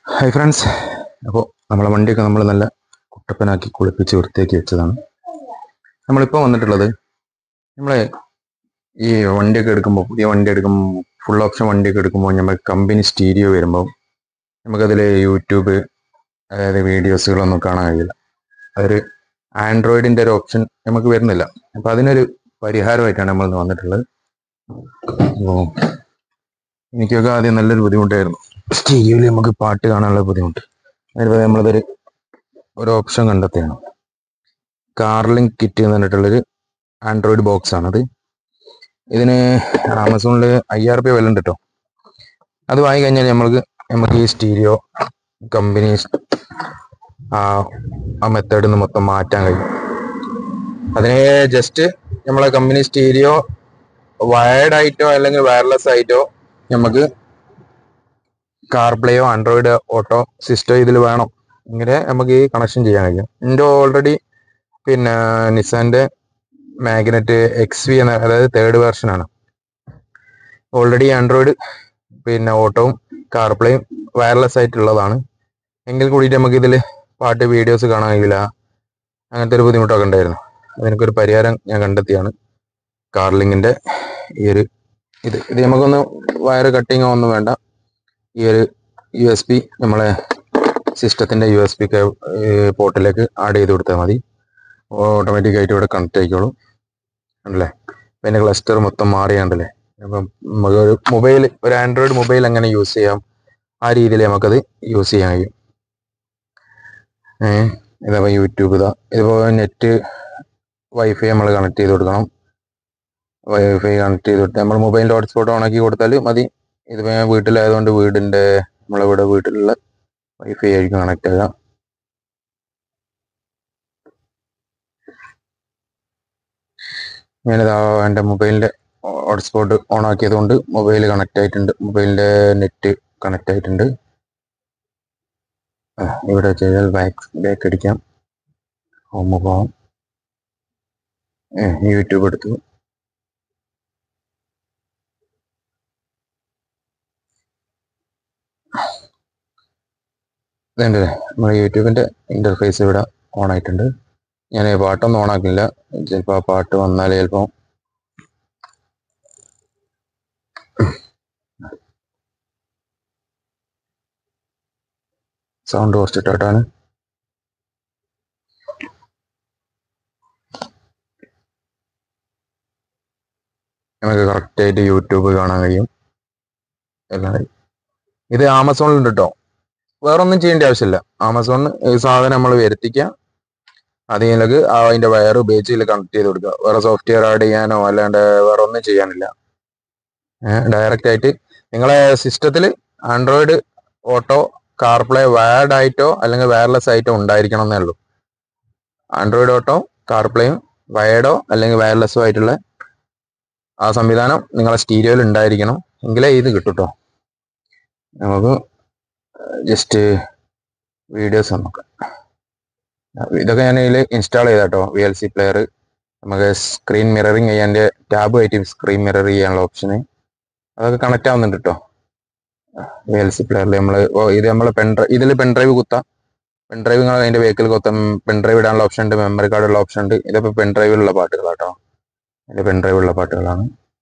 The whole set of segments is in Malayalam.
ഹായ് ഫ്രണ്ട്സ് അപ്പോൾ നമ്മളെ വണ്ടിയൊക്കെ നമ്മൾ നല്ല കുട്ടപ്പനാക്കി കുളിപ്പിച്ച് വൃത്തിയാക്കി വെച്ചതാണ് നമ്മളിപ്പോൾ വന്നിട്ടുള്ളത് നമ്മളെ ഈ വണ്ടിയൊക്കെ എടുക്കുമ്പോൾ പുതിയ വണ്ടി എടുക്കുമ്പോൾ ഫുൾ ഓപ്ഷൻ വണ്ടിയൊക്കെ എടുക്കുമ്പോൾ നമ്മൾ കമ്പനി സ്റ്റീരിയോ വരുമ്പോൾ നമുക്കതിൽ യൂട്യൂബ് അതായത് വീഡിയോസുകളൊന്നും കാണാൻ കഴിയില്ല അതൊരു ആൻഡ്രോയിഡിൻ്റെ ഒരു ഓപ്ഷൻ നമുക്ക് വരുന്നില്ല അപ്പോൾ അതിനൊരു പരിഹാരമായിട്ടാണ് നമ്മൾ ഇന്ന് വന്നിട്ടുള്ളത് അപ്പോൾ എനിക്കൊക്കെ ആദ്യം നല്ലൊരു ബുദ്ധിമുട്ടായിരുന്നു സ്റ്റീരിയോയിൽ നമുക്ക് പാട്ട് കാണാനുള്ള ബുദ്ധിമുട്ട് അതിന് നമ്മളതൊരു ഒരു ഓപ്ഷൻ കണ്ടെത്തിയാണ് കാർലിങ്ക് കിറ്റ് എന്ന് പറഞ്ഞിട്ടുള്ളൊരു ആൻഡ്രോയിഡ് ബോക്സ് ആണത് ഇതിന് ആമസോണിൽ അയ്യായിരം രൂപ വില ഉണ്ട് കേട്ടോ അത് വാങ്ങി കഴിഞ്ഞാൽ നമ്മൾക്ക് നമുക്ക് ഈ സ്റ്റീരിയോ കമ്പനി ആ ആ മെത്തേഡിൽ നിന്ന് മൊത്തം മാറ്റാൻ കഴിയും അതിന് ജസ്റ്റ് നമ്മളെ കമ്പനി സ്റ്റീരിയോ വയർഡ് ആയിട്ടോ അല്ലെങ്കിൽ വയർലെസ് ആയിട്ടോ നമുക്ക് കാർപ്ലേയോ ആൻഡ്രോയിഡ് ഓട്ടോ സിസ്റ്റോ ഇതിൽ വേണം ഇങ്ങനെ നമുക്ക് ഈ കണക്ഷൻ ചെയ്യാൻ കഴിയും എൻ്റെ ഓൾറെഡി പിന്നെ നിസാന്റെ മാഗ്നറ്റ് എക്സ് വി എന്ന അതായത് തേർഡ് വെർഷനാണ് ഓൾറെഡി ആൻഡ്രോയിഡ് പിന്നെ ഓട്ടോവും കാർപ്ലേയും വയർലെസ് ആയിട്ടുള്ളതാണ് എങ്കിൽ കൂടിയിട്ട് നമുക്ക് ഇതിൽ പാട്ട് വീഡിയോസ് കാണാൻ കഴിയില്ല അങ്ങനത്തെ ഒരു ബുദ്ധിമുട്ടൊക്കെ ഉണ്ടായിരുന്നു അതിനൊക്കെ ഒരു പരിഹാരം ഞാൻ കണ്ടെത്തിയാണ് കാർലിങ്ങിന്റെ ഈ ഒരു ഇത് ഇത് നമുക്കൊന്ന് വയർ കട്ടിങ്ങോ ഒന്നും വേണ്ട ഈ ഒരു യു എസ് പി നമ്മളെ സിസ്റ്റത്തിന്റെ യു എസ് പി പോർട്ടിലേക്ക് ആഡ് ചെയ്ത് കൊടുത്താൽ മതി ഓട്ടോമാറ്റിക് ആയിട്ട് ഇവിടെ കണക്ട് ആയിക്കോളും ഉണ്ടല്ലേ പിന്നെ ക്ലസ്റ്റർ മൊത്തം മാറിയാണ്ടല്ലേ അപ്പം നമുക്ക് ഒരു മൊബൈൽ ഒരു ആൻഡ്രോയിഡ് മൊബൈൽ എങ്ങനെ യൂസ് ചെയ്യാം ആ രീതിയിൽ നമുക്കത് യൂസ് ചെയ്യാൻ കഴിയും ഏഹ് ഇതപ്പോൾ യൂട്യൂബ് ഇതാ ഇതുപോലെ നെറ്റ് വൈഫൈ നമ്മൾ കണക്ട് ചെയ്ത് കൊടുക്കണം വൈഫൈ കണക്ട് ചെയ്ത് കൊടുത്ത് നമ്മൾ മൊബൈലിൻ്റെ ഹോട്ട്സ്പോട്ട് ഓണാക്കി കൊടുത്താൽ മതി ഇതിപ്പോൾ ഞാൻ വീട്ടിലായതുകൊണ്ട് വീടിൻ്റെ നമ്മളിവിടെ വീട്ടിലുള്ള വൈഫൈ ആയിരിക്കും കണക്ട് ആകുക ഞാനിതാ എൻ്റെ മൊബൈലിൻ്റെ ഹോട്ട്സ്പോട്ട് ഓൺ ആക്കിയത് കൊണ്ട് മൊബൈൽ കണക്ട് ആയിട്ടുണ്ട് മൊബൈലിൻ്റെ നെറ്റ് കണക്ട് ആയിട്ടുണ്ട് ആ, ഇവിടെ ചെയ്താൽ ബാക്ക് ബാക്ക് അടിക്കാം ഹോം പോകാം യൂട്യൂബ് എടുത്തു ഇതുണ്ട് നമ്മുടെ യൂട്യൂബിൻ്റെ ഇൻ്റർഫേസ് ഇവിടെ ഓൺ ആയിട്ടുണ്ട് ഞാൻ പാട്ടൊന്നും ഓൺ ആക്കില്ല ചിലപ്പോൾ ആ പാട്ട് വന്നാൽ ചിലപ്പോൾ സൗണ്ട് കുറച്ചിട്ടാണ് നമുക്ക് കറക്റ്റായിട്ട് യൂട്യൂബ് കാണാൻ കഴിയും എല്ലാം ഇത് ആമസോണിലുണ്ട് കേട്ടോ വേറെ ഒന്നും ചെയ്യേണ്ട ആവശ്യമില്ല ആമസോണിൽ ഈ സാധനം നമ്മൾ വരുത്തിക്കുക അതിലേക്ക് അതിന്റെ വയർ ഉപയോഗിച്ച് ഇതിൽ കണക്ട് ചെയ്ത് കൊടുക്കുക വേറെ സോഫ്റ്റ്വെയർ ആഡ് ചെയ്യാനോ അല്ലാണ്ട് വേറെ ഒന്നും ചെയ്യാനില്ല ഡയറക്റ്റ് ആയിട്ട് നിങ്ങളെ സിസ്റ്റത്തിൽ ആൻഡ്രോയിഡ് ഓട്ടോ കാർപ്ലേ വയർഡ് ആയിട്ടോ അല്ലെങ്കിൽ വയർലെസ് ആയിട്ടോ ഉണ്ടായിരിക്കണം എന്നേ ഉള്ളൂ ആൻഡ്രോയിഡ് ഓട്ടോ കാർപ്ലേയും വയർഡോ അല്ലെങ്കിൽ വയർലെസ്സോ ആയിട്ടുള്ള ആ സംവിധാനം നിങ്ങളെ സ്റ്റീരിയോയിൽ ഉണ്ടായിരിക്കണം എങ്കിലേ ഇത് കിട്ടും കേട്ടോ നമുക്ക് ജസ്റ്റ് വീഡിയോസ് നോക്കാം ഇതൊക്കെ ഞാൻ ഇതിൽ ഇൻസ്റ്റാൾ ചെയ്താട്ടോ വി എൽ സി പ്ലെയർ നമുക്ക് സ്ക്രീൻ മിററിങ് ചെയ്യാൻ്റെ ടാബ് ആയിട്ട് സ്ക്രീൻ മിറർ ചെയ്യാനുള്ള ഓപ്ഷന് അതൊക്കെ കണക്ട് ആവുന്നുണ്ട് കേട്ടോ വി എൽ സി പ്ലെയറിൽ നമ്മൾ ഇത് നമ്മൾ പെൻ ഡ്രൈവ് ഇതിൽ പെൻ ഡ്രൈവ് കുത്താം പെൻ ഡ്രൈവ് നിങ്ങൾ അതിൻ്റെ വെഹിക്കിൾ കുത്താം പെൻ ഡ്രൈവ് ഇടാനുള്ള ഓപ്ഷൻ ഉണ്ട് മെമ്മറി കാർഡുള്ള ഓപ്ഷൻ ഉണ്ട് ഇതിപ്പോൾ പെൻ ഡ്രൈവിലുള്ള പാട്ടുകളാട്ടോ ഇതിൽ പെൻ ഡ്രൈവിലുള്ള പാട്ടുകളാണ്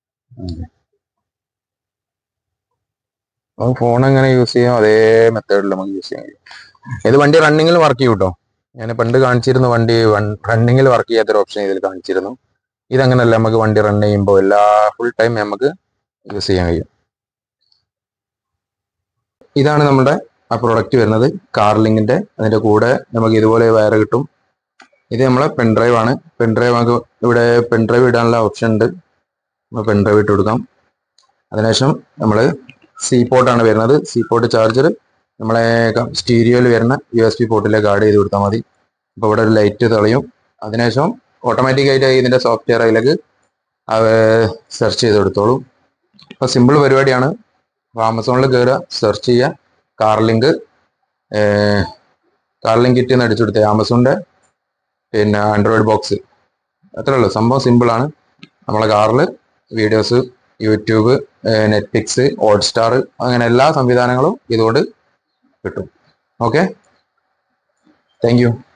അപ്പോൾ ഫോൺ എങ്ങനെ യൂസ് ചെയ്യാം അതേ മെത്തേഡിൽ നമുക്ക് യൂസ് ചെയ്യാൻ കഴിയും ഇത് വണ്ടി റണ്ണിങ്ങിൽ വർക്ക് ചെയ്യും കേട്ടോ ഞാൻ പണ്ട് കാണിച്ചിരുന്നു വണ്ടി റണ്ണിങ്ങിൽ വർക്ക് ചെയ്യാത്തൊരു ഓപ്ഷൻ ഇതിൽ കാണിച്ചിരുന്നു ഇതങ്ങനല്ല നമുക്ക് വണ്ടി റൺ ചെയ്യുമ്പോൾ എല്ലാ ഫുൾ ടൈം നമുക്ക് യൂസ് ചെയ്യാൻ കഴിയും ഇതാണ് നമ്മുടെ ആ പ്രൊഡക്റ്റ് വരുന്നത് കാർലിങ്ങിന്റെ അതിന്റെ കൂടെ നമുക്ക് ഇതുപോലെ വയർ കിട്ടും ഇത് നമ്മളെ പെൻഡ്രൈവ് ആണ് പെൻഡ്രൈവ് നമുക്ക് ഇവിടെ പെൻഡ്രൈവ് ഇടാനുള്ള ഓപ്ഷൻ ഉണ്ട് നമ്മൾ പെൻഡ്രൈവ് ഇട്ട് കൊടുക്കാം അതിനുശേഷം നമ്മൾ സി പോർട്ടാണ് വരുന്നത് സി പോർട്ട് ചാർജർ നമ്മളെ സ്റ്റീരിയോയിൽ വരുന്ന യു എസ് പി പോർട്ടിലേക്ക് ആഡ് ചെയ്ത് കൊടുത്താൽ മതി അപ്പോൾ ഇവിടെ ഒരു ലൈറ്റ് തെളിയും അതിനുശേഷം ഓട്ടോമാറ്റിക് ആയിട്ട് ഇതിന്റെ സോഫ്റ്റ്വെയർ അതിലേക്ക് സെർച്ച് ചെയ്ത് കൊടുത്തോളും അപ്പോൾ സിമ്പിൾ പരിപാടിയാണ് അപ്പോൾ ആമസോണിൽ കയറുക സെർച്ച് ചെയ്യുക കാർലിങ്ക് കാർലിങ്ക് കിറ്റ് എന്ന് അടിച്ചു കൊടുത്തേ ആമസോണിന്റെ പിന്നെ ആൻഡ്രോയിഡ് ബോക്സ് അത്രേ ഉള്ളൂ സംഭവം സിമ്പിളാണ് നമ്മളെ കാറിൽ വീഡിയോസ് യൂട്യൂബ് നെറ്റ്ഫ്ലിക്സ് ഹോട്ട്സ്റ്റാർ അങ്ങനെ എല്ലാ സംവിധാനങ്ങളും ഇതുകൊണ്ട് കിട്ടും ഓക്കെ താങ്ക് യു